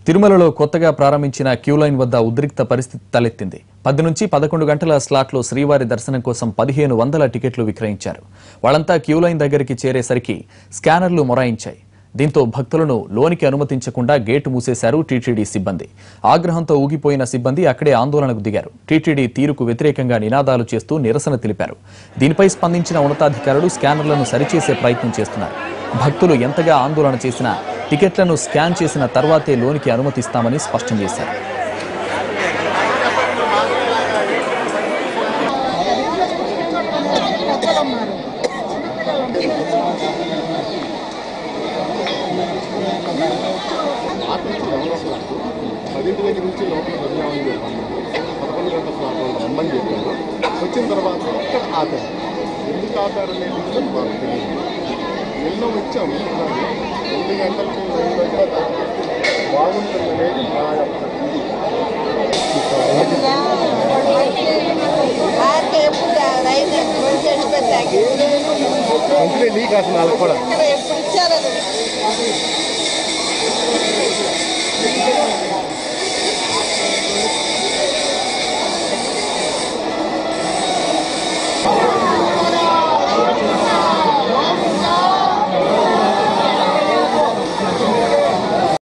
తిరుమలలో కొత్తగా ప్రారంభించిన క్యూ లైన్ వద్ద ఉద్రిక్త పరిస్థితి తలెత్తింది పది నుంచి పదకొండు గంటల స్లాట్లో శ్రీవారి దర్శనం కోసం పదిహేను వందల టికెట్లు విక్రయించారు వాళ్ళంతా క్యూ లైన్ దగ్గరికి చేరేసరికి స్కానర్లు మొరాయించాయి దీంతో భక్తులను లోనికి అనుమతించకుండా గేటు మూసేశారు టీటీడీ సిబ్బంది ఆగ్రహంతో ఊగిపోయిన సిబ్బంది అక్కడే ఆందోళనకు దిగారు టీటీడీ తీరుకు వ్యతిరేకంగా నినాదాలు చేస్తూ నిరసన తెలిపారు దీనిపై స్పందించిన ఉన్నతాధికారులు స్కానర్లను సరిచేసే ప్రయత్నం చేస్తున్నారు భక్తులు ఎంతగా ఆందోళన చేసినా టికెట్లను స్కాన్ చేసిన తర్వాతే లోనికి అనుమతిస్తామని స్పష్టం చేశారు పదింటి దగ్గర నుంచి లోపల వదిలేమని చెప్పాను పదకొండు గంటల స్లాట్ వాళ్ళు రమ్మని చెప్పాను వచ్చిన తర్వాత ఒక్క ఆపారు ఎందుకు ఆపారు అనేది కూడా మాకు తెలియదు ఎన్నో వచ్చాము అలాగే ఎన్ని గంటలకు రెండు గంటల బాగుంటుందనేది మా యొక్క ఆర్కే ఎప్పుడు రైతు ఎప్పుడు చనిపోతాకి వెంటనే లీక్ అసలు వాళ్ళకి కూడా ఎప్పుడు ఇచ్చారో